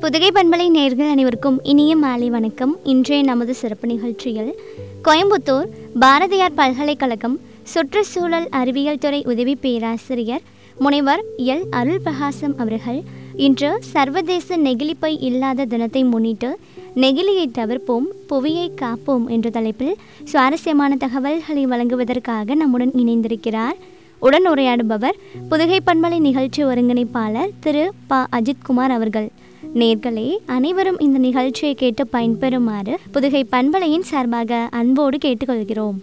புதுகை பண்பலை நேர்கள் அனைவருக்கும் இனிய மாலை வணக்கம் இன்றைய நமது சிறப்பு நிகழ்ச்சியில் கோயம்புத்தூர் பாரதியார் பல்கலைக்கழகம் சுற்றுச்சூழல் அறிவியல் துறை உதவி பேராசிரியர் முனைவர் எல் அருள் பிரகாசம் அவர்கள் இன்று சர்வதேச நெகிழிப்பை இல்லாத தினத்தை முன்னிட்டு நெகிழியை தவிர்ப்போம் புவியை காப்போம் என்ற தலைப்பில் சுவாரஸ்யமான தகவல்களை வழங்குவதற்காக நம்முடன் இணைந்திருக்கிறார் உடன் உரையாடுபவர் புதுகை பண்பலை நிகழ்ச்சி ஒருங்கிணைப்பாளர் திரு ப அஜித்குமார் அவர்கள் நேர்களே அனைவரும் இந்த நிகழ்ச்சியை கேட்டு பயன்பெறுமாறு புதுகை பண்பலையின் சார்பாக அன்போடு கேட்டுக்கொள்கிறோம்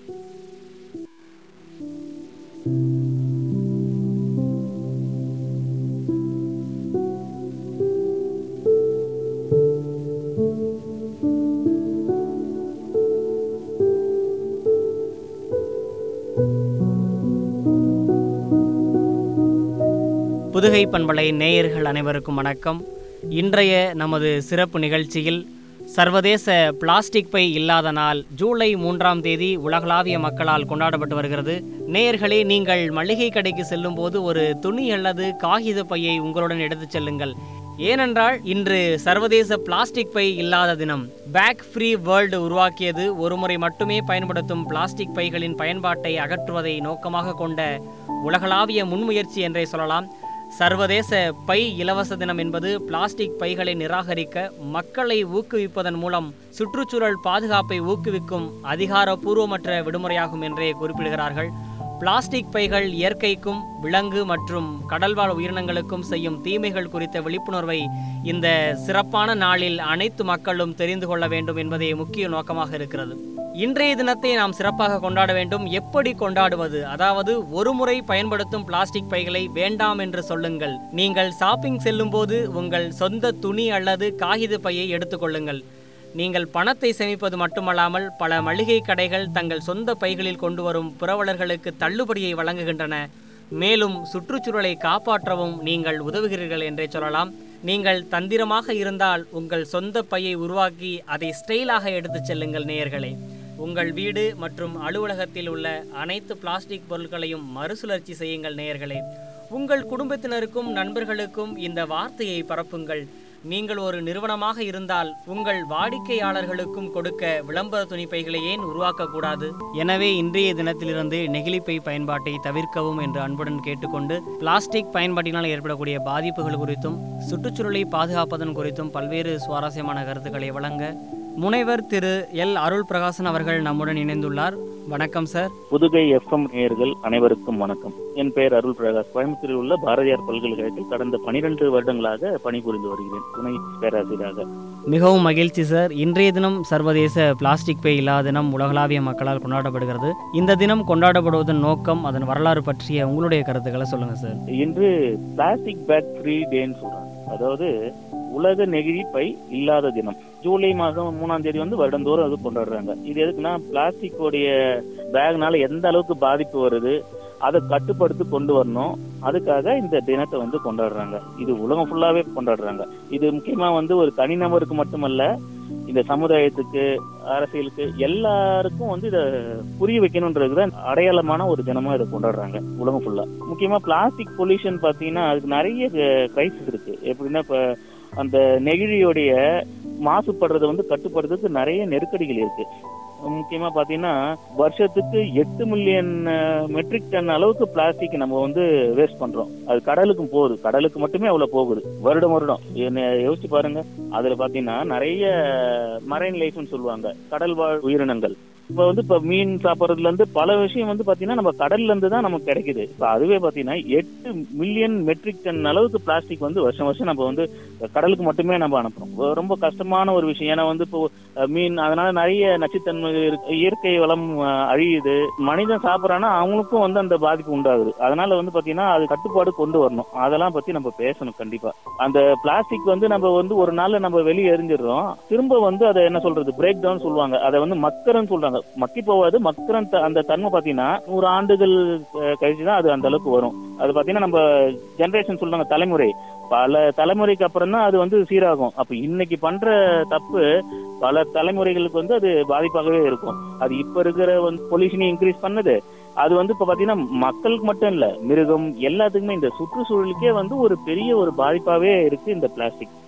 புதுகை பண்பலை நேயர்கள் அனைவருக்கும் வணக்கம் இன்றைய நமது சிறப்பு நிகழ்ச்சியில் சர்வதேச பிளாஸ்டிக் பை இல்லாத நாள் ஜூலை மூன்றாம் தேதி உலகளாவிய மக்களால் கொண்டாடப்பட்டு வருகிறது நேயர்களே நீங்கள் மளிகை கடைக்கு செல்லும்போது ஒரு துணி அல்லது காகித பையை உங்களுடன் எடுத்துச் செல்லுங்கள் ஏனென்றால் இன்று சர்வதேச பிளாஸ்டிக் பை இல்லாத தினம் பேக் ஃப்ரீ வேர்ல்டு உருவாக்கியது ஒருமுறை மட்டுமே பயன்படுத்தும் பிளாஸ்டிக் பைகளின் பயன்பாட்டை அகற்றுவதை நோக்கமாக கொண்ட உலகளாவிய முன்முயற்சி என்றே சொல்லலாம் சர்வதேச பை இலவச தினம் என்பது பிளாஸ்டிக் பைகளை நிராகரிக்க மக்களை ஊக்குவிப்பதன் மூலம் சுற்றுச்சூழல் பாதுகாப்பை ஊக்குவிக்கும் அதிகாரப்பூர்வமற்ற விடுமுறையாகும் என்றே குறிப்பிடுகிறார்கள் பிளாஸ்டிக் பைகள் இயற்கைக்கும் விலங்கு மற்றும் கடல்வாழ் உயிரினங்களுக்கும் செய்யும் தீமைகள் குறித்த விழிப்புணர்வை இந்த சிறப்பான நாளில் அனைத்து மக்களும் தெரிந்து கொள்ள வேண்டும் என்பதே முக்கிய நோக்கமாக இருக்கிறது இன்றைய தினத்தை நாம் சிறப்பாக கொண்டாட வேண்டும் எப்படி கொண்டாடுவது அதாவது ஒருமுறை பயன்படுத்தும் பிளாஸ்டிக் பைகளை வேண்டாம் என்று சொல்லுங்கள் நீங்கள் ஷாப்பிங் செல்லும்போது உங்கள் சொந்த துணி அல்லது காகித பையை எடுத்துக்கொள்ளுங்கள் நீங்கள் பணத்தை சேமிப்பது மட்டுமல்லாமல் பல மளிகை கடைகள் தங்கள் சொந்த பைகளில் கொண்டு வரும் புரவலர்களுக்கு தள்ளுபடியை வழங்குகின்றன மேலும் சுற்றுச்சூழலை காப்பாற்றவும் நீங்கள் உதவுகிறீர்கள் என்றே சொல்லலாம் நீங்கள் தந்திரமாக இருந்தால் உங்கள் சொந்த பையை உருவாக்கி அதை ஸ்டைலாக எடுத்துச் செல்லுங்கள் நேயர்களே உங்கள் வீடு மற்றும் அலுவலகத்தில் உள்ள அனைத்து பிளாஸ்டிக் பொருட்களையும் மறுசுழற்சி செய்யுங்கள் நேயர்களே உங்கள் குடும்பத்தினருக்கும் நண்பர்களுக்கும் இந்த வார்த்தையை பரப்புங்கள் நீங்கள் ஒரு நிறுவனமாக இருந்தால் உங்கள் வாடிக்கையாளர்களுக்கும் கொடுக்க விளம்பர துணிப்பைகளை ஏன் உருவாக்கக்கூடாது எனவே இன்றைய தினத்திலிருந்து நெகிழிப்பை பயன்பாட்டை தவிர்க்கவும் என்று அன்புடன் கேட்டுக்கொண்டு பிளாஸ்டிக் பயன்பாட்டினால் ஏற்படக்கூடிய பாதிப்புகள் குறித்தும் சுற்றுச்சூழலை பாதுகாப்பதன் குறித்தும் பல்வேறு சுவாரஸ்யமான கருத்துக்களை வழங்க முனைவர் திரு எல் அருள் பிரகாசன் அவர்கள் நம்முடன் இணைந்துள்ளார் வணக்கம் சார் புதுகை எஃப்எம் நேயர்கள் அனைவருக்கும் வணக்கம் என் பெயர் அருள் பிரகாஷ் கோயம்புத்தூரில் உள்ள பாரதியார் பல்கலைக்கழகத்தில் கடந்த பனிரெண்டு வருடங்களாக பணிபுரிந்து வருகிறேன் துணை பேராசிரியராக மிகவும் மகிழ்ச்சி சார் இன்றைய தினம் சர்வதேச பிளாஸ்டிக் பை இல்லாத தினம் உலகளாவிய மக்களால் கொண்டாடப்படுகிறது இந்த தினம் கொண்டாடப்படுவதன் நோக்கம் அதன் வரலாறு பற்றிய உங்களுடைய கருத்துக்களை சொல்லுங்க சார் இன்று பிளாஸ்டிக் பேக் ஃப்ரீ டேன்னு சொல்றாங்க அதாவது உலக நெகிழி பை இல்லாத தினம் ஜூலை மாதம் மூணாம் தேதி வந்து வருடந்தோறும் அது கொண்டாடுறாங்க இது எதுக்குன்னா பிளாஸ்டிக்கோடைய பேக்னால எந்த அளவுக்கு பாதிப்பு வருது அதை கட்டுப்படுத்தி கொண்டு வரணும் அதுக்காக இந்த தினத்தை வந்து கொண்டாடுறாங்க இது உலகம் ஃபுல்லாவே கொண்டாடுறாங்க இது முக்கியமா வந்து ஒரு தனிநபருக்கு மட்டுமல்ல இந்த சமுதாயத்துக்கு அரசியலுக்கு எல்லாருக்கும் வந்து இத புரிய வைக்கணுன்றது தான் அடையாளமான ஒரு தினமா இதை கொண்டாடுறாங்க உலகம் ஃபுல்லா முக்கியமா பிளாஸ்டிக் பொல்யூஷன் பாத்தீங்கன்னா அதுக்கு நிறைய கிரைசிஸ் இருக்கு எப்படின்னா இப்ப அந்த நெகிழியோடைய மாசுபடுறதை வந்து கட்டுப்படுறதுக்கு நிறைய நெருக்கடிகள் இருக்கு முக்கியமா பாத்தீங்கன்னா வருஷத்துக்கு எட்டு மில்லியன் மெட்ரிக் டன் அளவுக்கு பிளாஸ்டிக் நம்ம வந்து வேஸ்ட் பண்றோம் அது கடலுக்கும் போகுது கடலுக்கு மட்டுமே அவ்வளவு போகுது வருடம் வருடம் என்ன யோசிச்சு பாருங்க அதுல பாத்தீங்கன்னா நிறைய மரைன் லைஃப்னு சொல்லுவாங்க கடல் வாழ் உயிரினங்கள் இப்ப வந்து இப்ப மீன் சாப்பிடறதுல இருந்து பல விஷயம் வந்து பாத்தீங்கன்னா நம்ம கடல்ல இருந்து தான் நமக்கு கிடைக்குது இப்ப அதுவே பாத்தீங்கன்னா எட்டு மில்லியன் மெட்ரிக் டன் அளவுக்கு பிளாஸ்டிக் வந்து வருஷம் வருஷம் நம்ம வந்து கடலுக்கு மட்டுமே நம்ம அனுப்புறோம் ரொம்ப கஷ்டமான ஒரு விஷயம் ஏன்னா வந்து இப்போ மீன் அதனால நிறைய நச்சுத்தன்மை இருக்கு இயற்கை வளம் அழியுது மனிதன் சாப்பிடறான்னா அவங்களுக்கும் வந்து அந்த பாதிப்பு உண்டாகுது அதனால வந்து பாத்தீங்கன்னா அது கட்டுப்பாடு கொண்டு வரணும் அதெல்லாம் பத்தி நம்ம பேசணும் கண்டிப்பா அந்த பிளாஸ்டிக் வந்து நம்ம வந்து ஒரு நாள்ல நம்ம வெளியே எரிஞ்சிடுறோம் திரும்ப வந்து அதை என்ன சொல்றது பிரேக் டவுன் சொல்லுவாங்க அதை வந்து மக்கரன்னு சொல்றாங்க மக்கி போவாது மக்கரன் அந்த தன்மை பாத்தீங்கன்னா நூறு ஆண்டுகள் கழிச்சுதான் அது அந்த அளவுக்கு வரும் அது பாத்தீங்கன்னா நம்ம ஜெனரேஷன் சொல்றாங்க தலைமுறை பல தலைமுறைக்கு அப்புறம் தான் அது வந்து சீராகும் அப்ப இன்னைக்கு பண்ற தப்பு பல தலைமுறைகளுக்கு வந்து அது பாதிப்பாகவே இருக்கும் அது இப்ப இருக்கிற வந்து பொல்யூஷனை இன்க்ரீஸ் பண்ணது அது வந்து இப்ப பாத்தீங்கன்னா மக்களுக்கு மட்டும் இல்ல மிருகம் எல்லாத்துக்குமே இந்த சுற்றுச்சூழலுக்கே வந்து ஒரு பெரிய ஒரு பாதிப்பாவே இருக்கு இந்த பிளாஸ்டிக்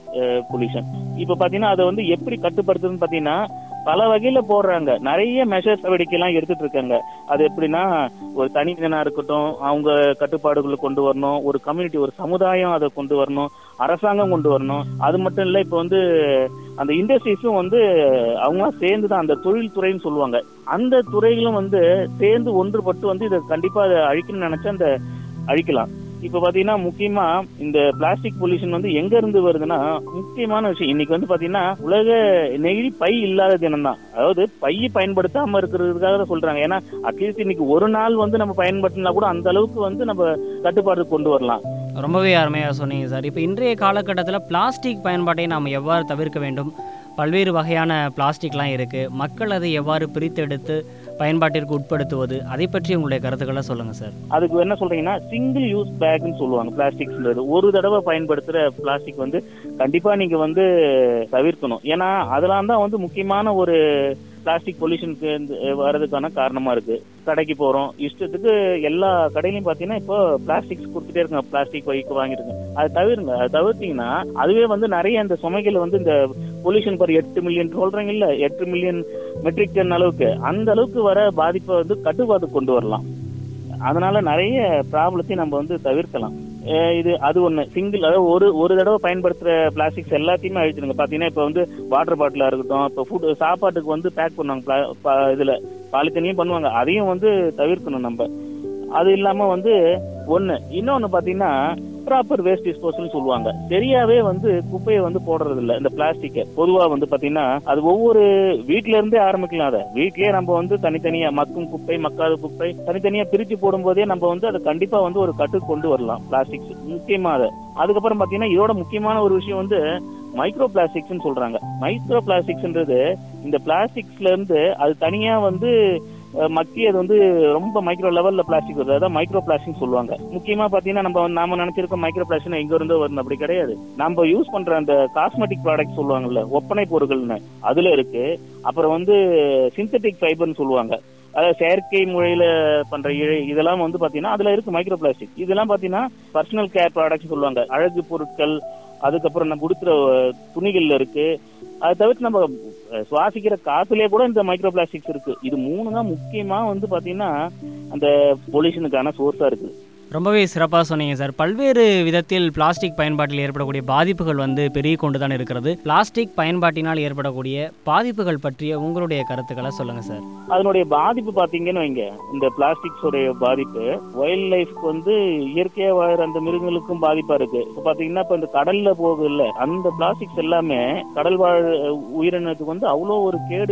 பொல்யூஷன் இப்ப பாத்தீங்கன்னா அதை வந்து எப்படி கட்டுப்படுத்துதுன்னு பாத்தீங்கன்னா பல வகையில போடுறாங்க நிறைய மெஷர்ஸ் நடவடிக்கைலாம் எடுத்துட்டு இருக்காங்க அது எப்படின்னா ஒரு தனிமனிதனா இருக்கட்டும் அவங்க கட்டுப்பாடுகளை கொண்டு வரணும் ஒரு கம்யூனிட்டி ஒரு சமுதாயம் அதை கொண்டு வரணும் அரசாங்கம் கொண்டு வரணும் அது மட்டும் இல்ல இப்ப வந்து அந்த இண்டஸ்ட்ரீஸும் வந்து அவங்க சேர்ந்து தான் அந்த தொழில் துறைன்னு சொல்லுவாங்க அந்த துறைகளும் வந்து சேர்ந்து ஒன்றுபட்டு வந்து இதை கண்டிப்பா அதை அழிக்கணும்னு நினைச்சா அந்த அழிக்கலாம் இப்ப பாத்தீங்கன்னா முக்கியமா இந்த பிளாஸ்டிக் பொல்யூஷன் வந்து எங்க இருந்து வருதுன்னா முக்கியமான விஷயம் இன்னைக்கு வந்து பாத்தீங்கன்னா உலக நெகிழி பை இல்லாத தினம் தான் அதாவது பை பயன்படுத்தாம இருக்கிறதுக்காக தான் சொல்றாங்க ஏன்னா அட்லீஸ்ட் இன்னைக்கு ஒரு நாள் வந்து நம்ம பயன்படுத்தினா கூட அந்த அளவுக்கு வந்து நம்ம கட்டுப்பாடு கொண்டு வரலாம் ரொம்பவே அருமையாக சொன்னீங்க சார் இப்போ இன்றைய காலகட்டத்தில் பிளாஸ்டிக் பயன்பாட்டை நாம் எவ்வாறு தவிர்க்க வேண்டும் பல்வேறு வகையான பிளாஸ்டிக்லாம் இருக்குது மக்கள் அதை எவ்வாறு பிரித்தெடுத்து பயன்பாட்டிற்கு உட்படுத்துவது அதை பற்றி உங்களுடைய கருத்துக்களை சொல்லுங்கள் சார் அதுக்கு என்ன சொல்றீங்கன்னா சிங்கிள் யூஸ் பேக்னு சொல்லுவாங்க பிளாஸ்டிக்ஸ்ன்றது ஒரு தடவை பயன்படுத்துற பிளாஸ்டிக் வந்து கண்டிப்பா நீங்க வந்து தவிர்க்கணும் ஏன்னா அதெல்லாம் தான் வந்து முக்கியமான ஒரு பிளாஸ்டிக் பொல்யூஷனுக்கு வர்றதுக்கான காரணமா இருக்கு கடைக்கு போறோம் இஷ்டத்துக்கு எல்லா கடையிலயும் பாத்தீங்கன்னா இப்போ பிளாஸ்டிக்ஸ் கொடுத்துட்டே இருக்காங்க பிளாஸ்டிக் வைக்கு வாங்கிருங்க அதை தவிருங்க அதை தவிர்த்தீங்கன்னா அதுவே வந்து நிறைய இந்த சுமைகள் வந்து இந்த பொல்யூஷன் பர் எட்டு மில்லியன் சொல்றீங்க இல்ல எட்டு மில்லியன் மெட்ரிக் டன் அளவுக்கு அந்த அளவுக்கு வர பாதிப்பை வந்து கட்டுப்பாடு கொண்டு வரலாம் அதனால நிறைய ப்ராப்ளத்தையும் நம்ம வந்து தவிர்க்கலாம் அஹ் இது அது ஒண்ணு சிங்கிள் அதாவது ஒரு ஒரு தடவை பயன்படுத்துற பிளாஸ்டிக்ஸ் எல்லாத்தையுமே அழிச்சிருங்க பாத்தீங்கன்னா இப்ப வந்து வாட்டர் பாட்டிலா இருக்கட்டும் இப்ப ஃபுட் சாப்பாட்டுக்கு வந்து பேக் பண்ணுவாங்க pla- ப- இதுல பாலித்தனையும் பண்ணுவாங்க அதையும் வந்து தவிர்க்கணும் நம்ம அது இல்லாம வந்து ஒண்ணு இன்னொன்னு பாத்தீங்கன்னா ப்ராப்பர் வேஸ்ட் டிஸ்போசல் சொல்லுவாங்க சரியாவே வந்து குப்பையை வந்து போடுறது இல்ல இந்த பிளாஸ்டிக்கை பொதுவா வந்து பாத்தீங்கன்னா அது ஒவ்வொரு வீட்ல இருந்தே ஆரம்பிக்கலாம் அதை வீட்லயே நம்ம வந்து தனித்தனியா மக்கும் குப்பை மக்காத குப்பை தனித்தனியா பிரிச்சு போடும்போதே நம்ம வந்து அதை கண்டிப்பா வந்து ஒரு கட்டு கொண்டு வரலாம் பிளாஸ்டிக்ஸ் முக்கியமா அதை அதுக்கப்புறம் பாத்தீங்கன்னா இதோட முக்கியமான ஒரு விஷயம் வந்து மைக்ரோ பிளாஸ்டிக்ஸ்னு சொல்றாங்க மைக்ரோ பிளாஸ்டிக்ஸ்ன்றது இந்த பிளாஸ்டிக்ஸ்ல இருந்து அது தனியா வந்து அஹ், மக்கி அது வந்து ரொம்ப மைக்ரோ லெவல்ல பிளாஸ்டிக் வருது அதான் மைக்ரோ பிளாஸ்டிக் சொல்லுவாங்க முக்கியமா பாத்தீங்கன்னா நம்ம வந்து- நாம நினைச்சிருக்க மைக்ரோ பிளாஸ்டிக் எங்க இருந்தோ வரணும் அப்படி கிடையாது நம்ம யூஸ் பண்ற அந்த காஸ்மெட்டிக் ப்ராடக்ட் சொல்லுவாங்கல்ல ஒப்பனை பொருட்கள்னு அதுல இருக்கு அப்புறம் வந்து சிந்தட்டிக் ஃபைபர்னு சொல்லுவாங்க அதாவது செயற்கை முறையில பண்ற இழை இதெல்லாம் வந்து பாத்தீங்கன்னா அதுல இருக்கு மைக்ரோ பிளாஸ்டிக் இதெல்லாம் பாத்தீங்கன்னா பர்சனல் கேர் ப்ராடக்ட்ஸ் சொல்லுவாங்க அழகு பொருட்கள் அதுக்கப்புறம் நம்ம உடுத்துற அஹ், துணிகள்ல இருக்கு அதை தவிர்த்து நம்ம அஹ், சுவாசிக்கிற காத்துலயே கூட இந்த மைக்ரோ பிளாஸ்டிக்ஸ் இருக்கு இது மூணு தான் முக்கியமா வந்து பாத்தீங்கன்னா அந்த பொல்யூஷனுக்கான சோர்ஸா இருக்கு ரொம்பவே சிறப்பாக சொன்னீங்க சார் பல்வேறு விதத்தில் பிளாஸ்டிக் பயன்பாட்டில் ஏற்படக்கூடிய பாதிப்புகள் வந்து பெருகி கொண்டு தான் இருக்கிறது பிளாஸ்டிக் பயன்பாட்டினால் ஏற்படக்கூடிய பாதிப்புகள் பற்றிய உங்களுடைய கருத்துக்களை சொல்லுங்கள் சார் அதனுடைய பாதிப்பு பாத்தீங்கன்னு வைங்க இந்த பிளாஸ்டிக்ஸ் உடைய பாதிப்பு வைல்ட் லைஃப்க்கு வந்து இயற்கையா வாழற அந்த மிருகங்களுக்கும் பாதிப்பா இருக்கு இப்ப பாத்தீங்கன்னா இப்ப இந்த கடல்ல போகுது இல்ல அந்த பிளாஸ்டிக்ஸ் எல்லாமே கடல் வாழ் உயிரினத்துக்கு வந்து அவ்வளோ ஒரு கேடு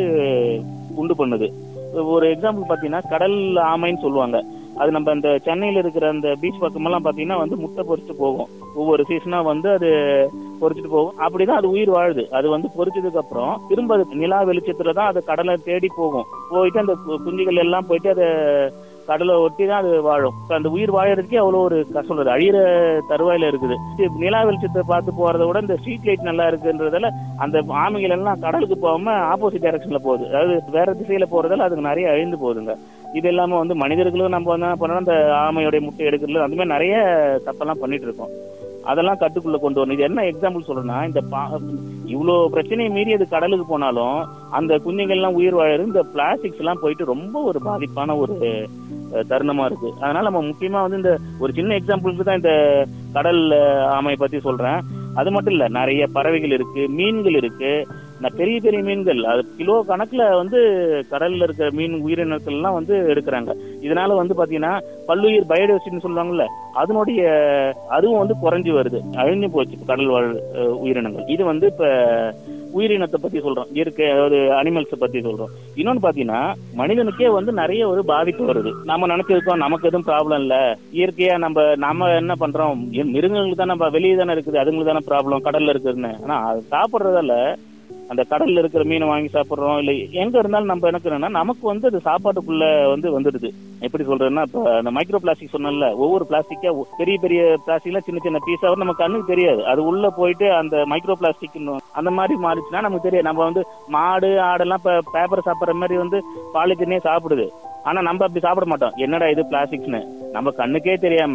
உண்டு பண்ணுது ஒரு எக்ஸாம்பிள் பாத்தீங்கன்னா கடல் ஆமைன்னு சொல்லுவாங்க அது நம்ம இந்த சென்னையில இருக்கிற அந்த பீச் பக்கமெல்லாம் பாத்தீங்கன்னா வந்து முட்டை பொறிச்சிட்டு போகும் ஒவ்வொரு சீசனா வந்து அது பொறிச்சிட்டு போகும் அப்படிதான் அது உயிர் வாழுது அது வந்து பொறிச்சதுக்கு அப்புறம் திரும்ப அது நிலா வெளிச்சத்துல தான் அது கடலை தேடி போகும் போயிட்டு அந்த கு- குஞ்சுகள் எல்லாம் போயிட்டு அதை கடலை ஒட்டி தான் அது வாழும் இப்ப அந்த உயிர் வாழறதுக்கே அவ்வளவு ஒரு கஷ்டம் சொல்றது அழியிற தருவாயில இருக்குது இது நிலா வெளிச்சத்தை பார்த்து போறதை விட இந்த ஸ்ட்ரீட் லைட் நல்லா இருக்குன்றதால அந்த ஆமைகள் எல்லாம் கடலுக்கு போகாம ஆப்போசிட் டைரக்ஷன்ல போகுது அதாவது வேற திசையில போறதால அதுக்கு நிறைய அழிந்து போகுதுங்க இது இல்லாம வந்து மனிதர்களும் நம்ம வந்து என்ன பண்ணோம் அந்த ஆமையோட முட்டை எடுக்கிறது அந்த மாதிரி நிறைய தப்பெல்லாம் பண்ணிட்டு இருக்கோம் அதெல்லாம் கட்டுக்குள்ள கொண்டு வரணும் இது என்ன எக்ஸாம்பிள் சொல்றேன்னா இந்த பா- இவ்வளவு பிரச்சனையை மீறி அது கடலுக்கு போனாலும் அந்த குஞ்சுங்கள்லாம் உயிர் வாழறது இந்த பிளாஸ்டிக்ஸ் எல்லாம் போயிட்டு ரொம்ப ஒரு பாதிப்பான ஒரு அஹ், தருணமா இருக்கு அதனால நம்ம முக்கியமா வந்து இந்த ஒரு சின்ன எக்ஸாம்பிளுக்கு தான் இந்த கடல் அஹ், ஆமையை பத்தி சொல்றேன் அது மட்டும் இல்ல நிறைய பறவைகள் இருக்கு மீன்கள் இருக்கு நான் பெரிய பெரிய மீன்கள் அது கிலோ கணக்குல வந்து கடல்ல இருக்கிற மீன் உயிரினங்கள் எல்லாம் வந்து எடுக்கிறாங்க இதனால வந்து பாத்தீங்கன்னா பல்லுயிர் பயோடைவர்சிட்டின்னு சொல்லுவாங்கல்ல அதனுடைய அதுவும் வந்து குறைஞ்சு வருது அழிஞ்சு போச்சு இப்ப கடல் வாழ் அஹ், உயிரினங்கள் இது வந்து இப்ப உயிரினத்தை பத்தி சொல்றோம் இயற்கை அதாவது அனிமல்ஸ் பத்தி சொல்றோம் இன்னொன்னு பாத்தீங்கன்னா மனிதனுக்கே வந்து நிறைய ஒரு பாதிப்பு வருது நம்ம நினைச்சிருக்கோம் நமக்கு எதுவும் ப்ராப்ளம் இல்ல இயற்கையா நம்ம நாம என்ன பண்றோம் எ- மிருகங்களுக்கு தான் நம்ம வெளியே தானே இருக்குது அதுங்களுக்கு தானே ப்ராப்ளம் கடல்ல இருக்குதுன்னு ஆனா அது சாப்பிடுறதால அந்த கடல்ல இருக்கிற மீனை வாங்கி சாப்பிடுறோம் இல்ல எங்க இருந்தாலும் நம்ம என்ன செய்யணும்னா நமக்கு வந்து அது சாப்பாட்டுக்குள்ள வந்து வந்துடுது எப்படி சொல்றேன்னா இப்ப அந்த மைக்ரோ பிளாஸ்டிக் சொன்னேன்ல ஒவ்வொரு பிளாஸ்டிக்கா பெரிய பெரிய பிளாஸ்டிக்லாம் சின்ன சின்ன பீஸா நம்ம கண்ணுக்கு தெரியாது அது உள்ள போயிட்டு அந்த மைக்ரோ பிளாஸ்டிக் அந்த மாதிரி மாறிச்சுன்னா நமக்கு தெரியாது நம்ம வந்து மாடு ஆடெல்லாம் இப்ப பேப்பர் சாப்பிடுற மாதிரி வந்து பாலித்தீனே சாப்பிடுது ஆனா நம்ம அப்படி சாப்பிட மாட்டோம் என்னடா இது பிளாஸ்டிக்ஸ்னு நம்ம கண்ணுக்கே தெரியாம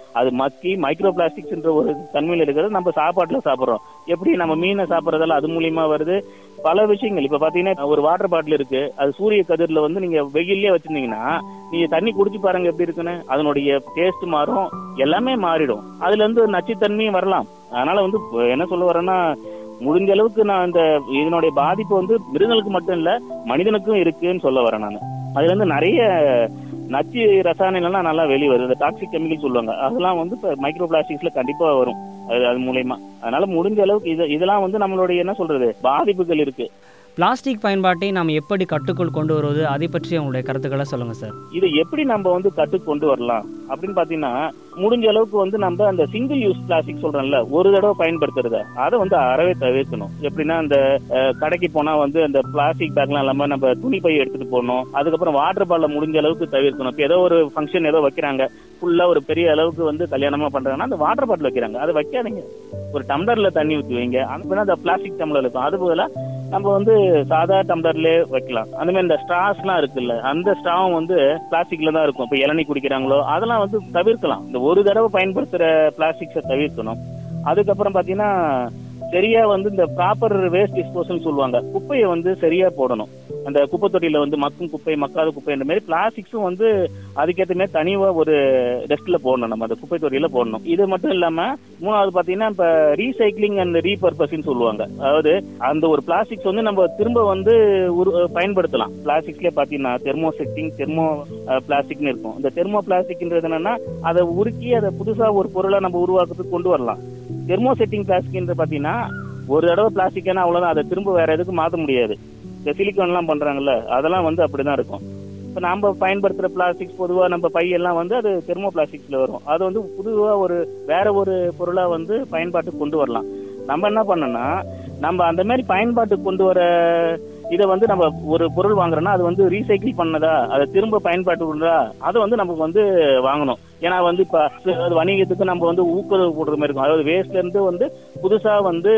அது மக்கி மைக்ரோ பிளாஸ்டிக்ஸ்ன்ற ஒரு தன்மையில் இருக்கிறது நம்ம சாப்பாட்டுல சாப்பிடுறோம் எப்படி நம்ம மீனை சாப்பிட்றதால அது மூலியமா வருது பல விஷயங்கள் இப்ப பாத்தீங்கன்னா ஒரு வாட்டர் பாட்டில் இருக்கு அது சூரிய கதிர்ல வந்து நீங்க வெயிலே வச்சிருந்தீங்கன்னா நீங்க தண்ணி குடிச்சு பாருங்க எப்படி இருக்குன்னு அதனுடைய டேஸ்ட் மாறும் எல்லாமே மாறிடும் அதுல இருந்து நச்சுத்தன்மையும் வரலாம் அதனால வந்து இப்ப என்ன சொல்ல வரேன்னா முடிஞ்ச அளவுக்கு நான் இந்த இதனுடைய பாதிப்பு வந்து மிருகங்களுக்கு மட்டும் இல்ல மனிதனுக்கும் இருக்குன்னு சொல்ல வரேன் நான் அதுல இருந்து நிறைய நச்சு ரசாயனங்கள்லாம் நல்லா வெளியே வருது இந்த டாக்ஸிக் கெமிக்கல் சொல்லுவாங்க அதெல்லாம் வந்து இப்போ மைக்ரோ பிளாஸ்டிக்ஸ்ல கண்டிப்பா வரும் அது அது மூலயமா அதனால முடிஞ்ச அளவுக்கு இது இதெல்லாம் வந்து நம்மளுடைய என்ன சொல்றது பாதிப்புகள் இருக்கு பிளாஸ்டிக் பயன்பாட்டை நாம் எப்படி கட்டுக்குள் கொண்டு வருவது அதை பற்றி உங்களுடைய கருத்துக்களை சொல்லுங்கள் சார் இதை எப்படி நம்ம வந்து கட்டு கொண்டு வரலாம் அப்படின்னு பாத்தீங்கன்னா முடிஞ்ச அளவுக்கு வந்து நம்ம அந்த சிங்கிள் யூஸ் பிளாஸ்டிக் சொல்றோம்ல ஒரு தடவை பயன்படுத்துறத அதை வந்து அறவே தவிர்க்கணும் எப்படின்னா அந்த அஹ், கடைக்கு போனா வந்து அந்த பிளாஸ்டிக் பேக்லாம் இல்லாம நம்ம துணி பை எடுத்துட்டு போகணும் அதுக்கப்புறம் வாட்டர் பாட்டில முடிஞ்ச அளவுக்கு தவிர்க்கணும் இப்போ ஏதோ ஒரு ஃபங்க்ஷன் ஏதோ வைக்கிறாங்க ஃபுல்லா ஒரு பெரிய அளவுக்கு வந்து கல்யாணமா பண்றாங்கன்னா அந்த வாட்டர் பாட்டில் வைக்கிறாங்க அதை வைக்காதீங்க ஒரு டம்ளர்ல தண்ணி ஊற்றி வைங்க அந்த அந்த பிளாஸ்டிக் டம்ளர் இருக்கும் அது பதிலா நம்ம வந்து சாதா டம்ளர்ல வைக்கலாம் அந்த மாதிரி இந்த ஸ்ட்ராஸ்லாம் இருக்குல்ல அந்த ஸ்ட்ராவும் வந்து பிளாஸ்டிக்ல தான் இருக்கும் இப்போ இளநீ குடிக்கிறாங்களோ அதெல்லாம் வந்து தவிர்க்கலாம் இந்த ஒரு தடவை பயன்படுத்துற பிளாஸ்டிக்ஸை தவிர்க்கணும் அதுக்கப்புறம் பாத்தீங்கன்னா சரியா வந்து இந்த ப்ராப்பர் வேஸ்ட் டிஸ்போசல் சொல்லுவாங்க குப்பையை வந்து சரியா போடணும் அந்த குப்பை தொட்டியில வந்து மக்கும் குப்பை மக்காத குப்பை இந்த மாதிரி பிளாஸ்டிக்ஸும் வந்து அதுக்கேற்ற மாதிரி தனிவா ஒரு டெஸ்ட்ல போடணும் நம்ம அந்த குப்பை தொட்டியில போடணும் இது மட்டும் இல்லாம மூணாவது பாத்தீங்கன்னா இப்ப ரீசைக்ளிங் அண்ட் ரீபர்பஸ்ன்னு சொல்லுவாங்க அதாவது அந்த ஒரு பிளாஸ்டிக்ஸ் வந்து நம்ம திரும்ப வந்து உரு- பயன்படுத்தலாம் பிளாஸ்டிக்ஸ்ல பாத்தீங்கன்னா தெர்மோசெட்டிங் தெர்மோ பிளாஸ்டிக்னு இருக்கும் இந்த தெர்மோ பிளாஸ்டிக்ன்றது என்னன்னா அதை உருக்கி அதை புதுசா ஒரு பொருளை நம்ம உருவாக்குறதுக்கு கொண்டு வரலாம் தெர்மோசெட்டிங் பிளாஸ்டிக்ன்றது பாத்தீங்கன்னா ஒரு தடவை பிளாஸ்டிக்னா அவ்வளவுதான் அதை திரும்ப வேற எதுக்கு மாத்த முடியாது இந்த சிலிக்கான் எல்லாம் பண்றாங்கல்ல அதெல்லாம் வந்து அப்படிதான் இருக்கும் இப்ப நாம பயன்படுத்துற பிளாஸ்டிக்ஸ் பொதுவா நம்ம பையெல்லாம் வந்து அது தெர்மோ பிளாஸ்டிக்ஸ்ல வரும் அது வந்து பொதுவா ஒரு வேற ஒரு பொருளா வந்து பயன்பாட்டுக்கு கொண்டு வரலாம் நம்ம என்ன பண்ணோம்னா நம்ம அந்த மாதிரி பயன்பாட்டுக்கு கொண்டு வர இதை வந்து நம்ம ஒரு பொருள் வாங்குறோம்னா அது வந்து ரீசைக்கிள் பண்ணதா அதை திரும்ப பயன்பாட்டு உள்ளதா அதை வந்து நமக்கு வந்து வாங்கணும் ஏன்னா வந்து இப்ப அது வணிகத்துக்கு நம்ம வந்து ஊக்குதல் போடுற மாதிரி இருக்கும் அதாவது வேஸ்ட்ல இருந்து வந்து புதுசா வந்து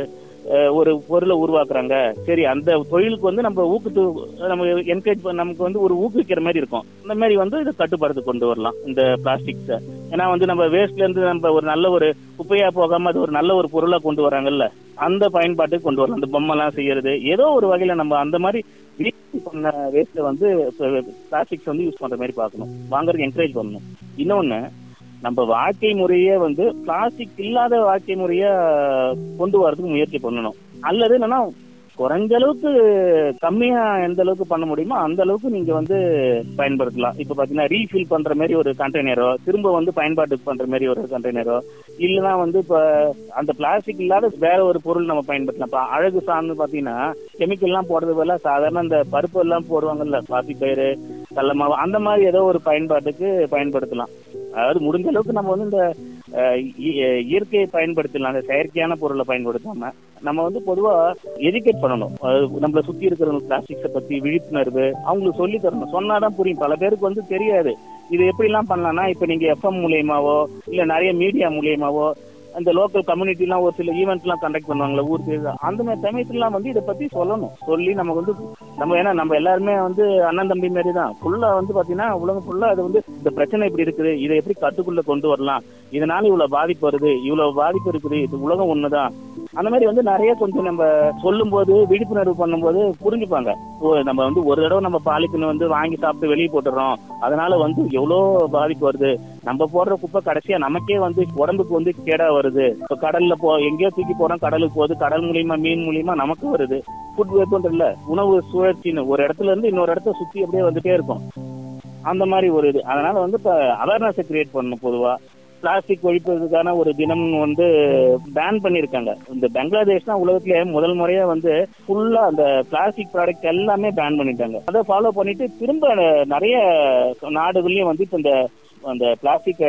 அஹ், ஒரு பொருளை உருவாக்குறாங்க சரி அந்த தொழிலுக்கு வந்து நம்ம ஊக்குத்து நம்ம என்கரேஜ் நமக்கு வந்து ஒரு ஊக்குவிக்கிற மாதிரி இருக்கும் இந்த மாதிரி வந்து இதை கட்டுப்பாடு கொண்டு வரலாம் இந்த பிளாஸ்டிக்ஸை ஏன்னா வந்து நம்ம வேஸ்ட்ல இருந்து நம்ம ஒரு நல்ல ஒரு குப்பையா போகாம அது ஒரு நல்ல ஒரு பொருளா கொண்டு வராங்கல்ல அந்த பயன்பாட்டுக்கு கொண்டு வரலாம் அந்த பொம்மைலாம் செய்யறது ஏதோ ஒரு வகையில நம்ம அந்த மாதிரி recycle பண்ண வேஸ்ட்டை வந்து பிளாஸ்டிக்ஸ் வந்து யூஸ் பண்ற மாதிரி பார்க்கணும் வாங்குறதுக்கு என்கரேஜ் பண்ணணும் இன்னொன்னு நம்ம வாழ்க்கை முறையே வந்து பிளாஸ்டிக் இல்லாத வாழ்க்கை முறைய கொண்டு வரதுக்கு முயற்சி பண்ணணும் அல்லது என்னன்னா குறைஞ்ச அளவுக்கு கம்மியா எந்த அளவுக்கு பண்ண முடியுமோ அந்த அளவுக்கு நீங்க வந்து பயன்படுத்தலாம் இப்ப பாத்தீங்கன்னா ரீஃபில் பண்ற மாதிரி ஒரு கண்டெய்னரோ திரும்ப வந்து பயன்பாட்டுக்கு பண்ற மாதிரி ஒரு கண்டெய்னரோ இல்லைன்னா வந்து இப்ப அந்த பிளாஸ்டிக் இல்லாத வேற ஒரு பொருள் நம்ம பயன்படுத்தலாம் இப்ப அழகு சார்ந்து பாத்தீங்கன்னா கெமிக்கல் எல்லாம் போடுறது பதிலா சாதாரண இந்த பருப்பு எல்லாம் போடுவாங்கல்ல பாசி பயிறு கடல மாவு அந்த மாதிரி ஏதோ ஒரு பயன்பாட்டுக்கு பயன்படுத்தலாம் அதாவது முடிஞ்ச அளவுக்கு நம்ம வந்து இந்த அஹ், இ- இயற்கையை பயன்படுத்தலாம் அந்த செயற்கையான பொருளை பயன்படுத்தாம நம்ம வந்து பொதுவா எஜுகேட் பண்ணணும் அதாவது நம்மள சுத்தி இருக்கிற பிளாஸ்டிக்ஸை பத்தி விழிப்புணர்வு அவங்களுக்கு சொல்லி தரணும் சொன்னாதான் புரியும் பல பேருக்கு வந்து தெரியாது இது எப்படி எல்லாம் பண்ணலாம்னா இப்ப நீங்க எஃப்எம் மூலியமாவோ இல்ல நிறைய மீடியா மூலியமாவோ அந்த லோக்கல் கம்யூனிட்டிலாம் ஒரு சில ஈவெண்ட்லாம் கண்டக்ட் பண்ணுவாங்களா ஊர் பேர் அந்த மாதிரி சமயத்துலாம் வந்து இதை பத்தி சொல்லணும் சொல்லி நம்ம வந்து நம்ம ஏன்னா நம்ம எல்லாருமே வந்து அண்ணன் தம்பி மாதிரி தான் ஃபுல்லா வந்து பாத்தீங்கன்னா உலகம் ஃபுல்லா அது வந்து இந்த பிரச்சனை இப்படி இருக்குது இதை எப்படி கட்டுக்குள்ள கொண்டு வரலாம் இதனால இவ்வளவு பாதிப்பு வருது இவ்வளவு பாதிப்பு இருக்குது இது உலகம் ஒண்ணுதான் அந்த மாதிரி வந்து நிறைய கொஞ்சம் நம்ம சொல்லும் போது விழிப்புணர்வு பண்ணும்போது புரிஞ்சுப்பாங்க ஓ நம்ம வந்து ஒரு தடவை நம்ம பாலித்தீன் வந்து வாங்கி சாப்பிட்டு வெளியே போட்டுறோம் அதனால வந்து எவ்வளோ பாதிப்பு வருது நம்ம போடுற குப்பை கடைசியா நமக்கே வந்து உடம்புக்கு வந்து கேடா வருது இப்ப கடல்ல போ எங்கேயோ தூக்கி போறோம் கடலுக்கு போகுது கடல் மூலியமா மீன் மூலியமா நமக்கு வருது ஃபுட் வேப்பன்ற இல்ல உணவு சுழற்சின்னு ஒரு இடத்துல இருந்து இன்னொரு இடத்த சுத்தி அப்படியே வந்துட்டே இருக்கும் அந்த மாதிரி ஒரு இது அதனால வந்து இப்ப அவேர்னஸ் கிரியேட் பண்ணணும் பொதுவா பிளாஸ்டிக் ஒழிப்பதற்கான ஒரு தினம் வந்து பேன் பண்ணிருக்காங்க இந்த பங்களாதேஷ் தான் உலகத்திலே முதல் முறையா வந்து ஃபுல்லா அந்த பிளாஸ்டிக் ப்ராடக்ட் எல்லாமே பேன் பண்ணிட்டாங்க அதை ஃபாலோ பண்ணிட்டு திரும்ப நிறைய நாடுகள்லயும் வந்து இப்ப இந்த அந்த பிளாஸ்டிக்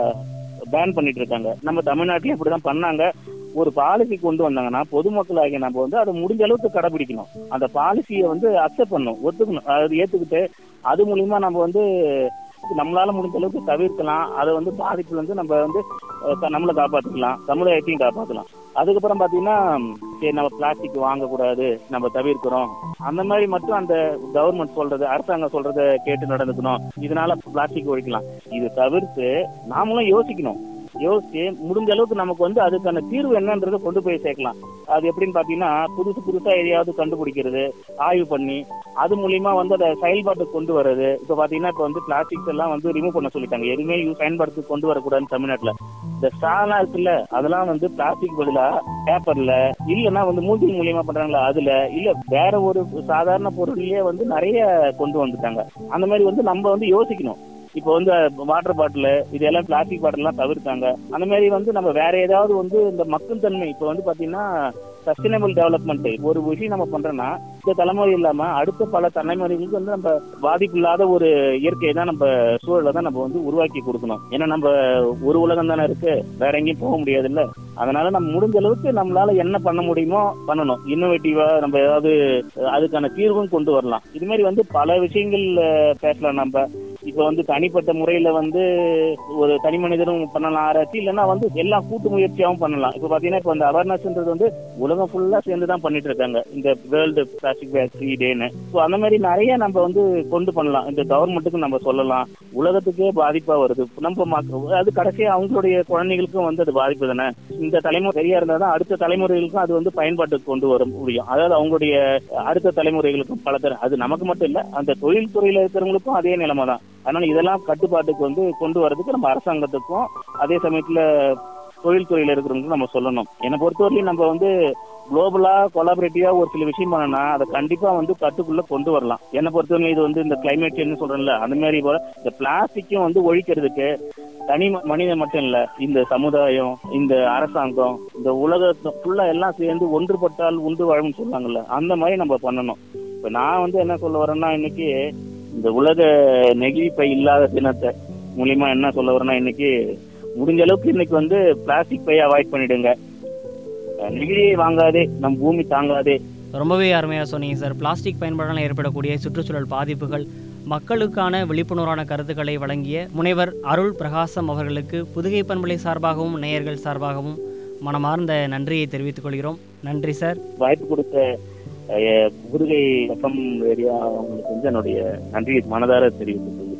பேன் பண்ணிட்டு இருக்காங்க நம்ம தமிழ்நாட்டிலயும் இப்படிதான் பண்ணாங்க ஒரு பாலிசி கொண்டு வந்தாங்கன்னா பொதுமக்கள் ஆகிய நம்ம வந்து அதை முடிஞ்ச அளவுக்கு கடைபிடிக்கணும் அந்த பாலிசியை வந்து அக்செப்ட் பண்ணணும் ஒத்துக்கணும் அது ஏத்துக்கிட்டு அது மூலியமா நம்ம வந்து நம்மளால முடிஞ்ச அளவுக்கு தவிர்க்கலாம் அதை வந்து பாதிப்புல இருந்து நம்ம வந்து அஹ், நம்மளை காப்பாத்திக்கலாம் சமுதாயத்தையும் காப்பாத்தலாம் அதுக்கப்புறம் பாத்தீங்கன்னா சரி நம்ம பிளாஸ்டிக் வாங்கக்கூடாது நம்ம தவிர்க்கிறோம் அந்த மாதிரி மட்டும் அந்த கவர்மெண்ட் சொல்றது அரசாங்கம் சொல்றத கேட்டு நடந்துக்கணும் இதனால பிளாஸ்டிக் ஒழிக்கலாம் இது தவிர்த்து நாமளும் யோசிக்கணும் யோசிச்சு முடிஞ்ச அளவுக்கு நமக்கு வந்து அதுக்கான தீர்வு என்னன்றதை கொண்டு போய் சேர்க்கலாம் அது எப்படின்னு பாத்தீங்கன்னா புதுசு புதுசா எதையாவது கண்டுபிடிக்கிறது ஆய்வு பண்ணி அது மூலியமா வந்து அதை செயல்பாட்டுக்கு கொண்டு வர்றது இப்ப பாத்தீங்கன்னா இப்ப வந்து பிளாஸ்டிக்ஸ் எல்லாம் வந்து ரிமூவ் பண்ண சொல்லிட்டாங்க எதுவுமே யூஸ் பயன்பாட்டுக்கு கொண்டு வரக்கூடாதுன்னு தமிழ்நாட்டுல இந்த ஸ்ட்ராலாம் இருக்குல்ல அதெல்லாம் வந்து பிளாஸ்டிக் பதிலா பேப்பர்ல இல்லைன்னா வந்து மூங்கில் மூலியமா பண்றாங்களா அதுல இல்ல வேற ஒரு சாதாரண பொருள்லயே வந்து நிறைய கொண்டு வந்துட்டாங்க அந்த மாதிரி வந்து நம்ம வந்து யோசிக்கணும் இப்போ வந்து வாட்டர் பாட்டில் இதெல்லாம் பிளாஸ்டிக் பாட்டில் எல்லாம் தவிர்த்தாங்க அந்த மாதிரி வந்து நம்ம வேற ஏதாவது வந்து இந்த மக்கள் தன்மை இப்போ வந்து பாத்தீங்கன்னா சஸ்டைனபிள் டெவலப்மெண்ட் ஒரு விஷயம் நம்ம பண்றோம்னா இந்த தலைமுறை இல்லாம அடுத்த பல தலைமுறைகளுக்கு வந்து நம்ம பாதிப்பு இல்லாத ஒரு இயற்கையை தான் நம்ம சூழலை தான் நம்ம வந்து உருவாக்கி கொடுக்கணும் ஏன்னா நம்ம ஒரு உலகம் தானே இருக்கு வேற எங்கேயும் போக முடியாது இல்ல அதனால நம்ம முடிஞ்ச அளவுக்கு நம்மளால என்ன பண்ண முடியுமோ பண்ணணும் இன்னோவேட்டிவா நம்ம ஏதாவது அதுக்கான தீர்வும் கொண்டு வரலாம் இது மாதிரி வந்து பல விஷயங்கள் அஹ், பேசலாம் நம்ம இப்ப வந்து தனிப்பட்ட முறையில வந்து ஒரு தனி மனிதரும் பண்ணலாம் ஆராய்ச்சி இல்லைன்னா வந்து எல்லா கூட்டு முயற்சியாவும் பண்ணலாம் இப்ப பாத்தீங்கன்னா இப்ப அந்த அவேர்னஸ்ன்றது வந்து உலகம் ஃபுல்லா சேர்ந்து தான் பண்ணிட்டு இருக்காங்க இந்த வேர்ல்டு பிளாஸ்டிக் பேக் ஃப்ரீ டேன்னு ஸோ அந்த மாதிரி நிறைய நம்ம வந்து கொண்டு பண்ணலாம் இந்த கவர்மெண்ட்டுக்கு நம்ம சொல்லலாம் உலகத்துக்கே பாதிப்பா வருது நம்ம மக்க- அது கடைசியா அவங்களுடைய குழந்தைகளுக்கும் வந்து அது பாதிப்பு தானே இந்த தலைமுறை சரியா இருந்தா தான் அடுத்த தலைமுறைகளுக்கும் அது வந்து பயன்பாட்டுக்கு கொண்டு வர முடியும் அதாவது அவங்களுடைய அடுத்த தலைமுறைகளுக்கும் பல தர அது நமக்கு மட்டும் இல்ல அந்த தொழில் துறையில இருக்கிறவங்களுக்கும் அதே நிலைமை தான் அதனால இதெல்லாம் கட்டுப்பாட்டுக்கு வந்து கொண்டு வரதுக்கு நம்ம அரசாங்கத்துக்கும் அதே சமயத்துல தொழில்துறையில இருக்கிறவங்களுக்கும் நம்ம சொல்லணும் என்னை பொறுத்தவரையிலும் நம்ம வந்து குளோபலா கொலாபரேட்டிவா ஒரு சில விஷயம் பண்ணனா அதை கண்டிப்பா வந்து கட்டுக்குள்ள கொண்டு வரலாம் என்னை பொறுத்தவரைக்கும் இது வந்து இந்த கிளைமேட் சேஞ்ச் சொல்றேன்ல அந்த மாதிரி போல இந்த பிளாஸ்டிக்கும் வந்து ஒழிக்கிறதுக்கு தனி ம- மனிதன் மட்டும் இல்ல இந்த சமுதாயம் இந்த அரசாங்கம் இந்த உலகத்தை ஃபுல்லா எல்லாம் சேர்ந்து ஒன்றுபட்டால் உண்டு வாழும்னு சொல்லுவாங்கல்ல அந்த மாதிரி நம்ம பண்ணணும் இப்ப நான் வந்து என்ன சொல்ல வரேன்னா இன்னைக்கு இந்த உலக நெகிழி பை இல்லாத தினத்தை மூலியமா என்ன சொல்ல வரேன்னா இன்னைக்கு முடிஞ்ச அளவுக்கு இன்னைக்கு வந்து பிளாஸ்டிக் பையை அவாய்ட் பண்ணிடுங்க அஹ் நெகிழியை வாங்காதே நம் பூமி தாங்காதே ரொம்பவே அருமையாக சொன்னீங்க சார் பிளாஸ்டிக் பயன்பாடால் ஏற்படக்கூடிய சுற்றுச்சூழல் பாதிப்புகள் மக்களுக்கான விழிப்புணர்வான கருத்துக்களை வழங்கிய முனைவர் அருள் பிரகாசம் அவர்களுக்கு புதுகை பண்பலை சார்பாகவும் நேயர்கள் சார்பாகவும் மனமார்ந்த நன்றியை தெரிவித்துக் கொள்கிறோம் நன்றி சார் வாய்ப்பு கொடுத்த அஹ், புதுகை எஃப்எம் ஏரியா அவங்களுக்கு வந்து என்னுடைய நன்றியை மனதார தெரிவித்துக் கொள்கிறேன்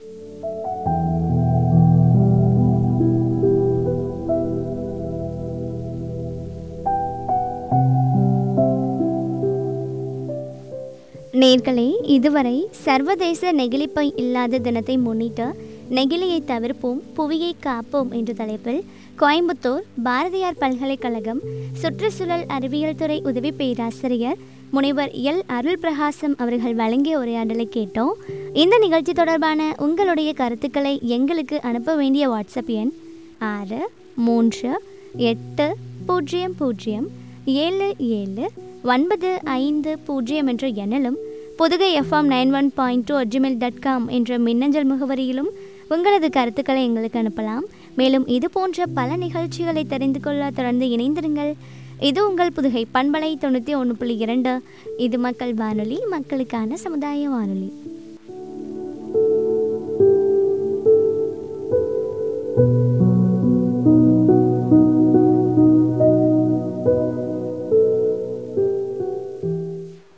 நேர்களே இதுவரை சர்வதேச நெகிழிப்பை இல்லாத தினத்தை முன்னிட்டு நெகிழியை தவிர்ப்போம் புவியை காப்போம் என்ற தலைப்பில் கோயம்புத்தூர் பாரதியார் பல்கலைக்கழகம் சுற்றுச்சூழல் அறிவியல் துறை உதவி பேராசிரியர் முனைவர் எல் அருள் பிரகாசம் அவர்கள் வழங்கிய உரையாடலை கேட்டோம் இந்த நிகழ்ச்சி தொடர்பான உங்களுடைய கருத்துக்களை எங்களுக்கு அனுப்ப வேண்டிய வாட்ஸ்அப் எண் ஆறு மூன்று எட்டு பூஜ்ஜியம் பூஜ்ஜியம் ஏழு ஏழு ஒன்பது ஐந்து பூஜ்ஜியம் என்ற எண்ணிலும் Pudugai FM nine one point two at gmail dot com என்ற மின்னஞ்சல் முகவரியிலும் உங்களது கருத்துக்களை எங்களுக்கு அனுப்பலாம் மேலும் இது போன்ற பல நிகழ்ச்சிகளை தெரிந்து கொள்ள தொடர்ந்து இணைந்திருங்கள் இது உங்கள் புதுகை பண்பலை தொண்ணூற்றி ஒன்று புள்ளி இரண்டு இது மக்கள் வானொலி மக்களுக்கான சமுதாய வானொலி thank you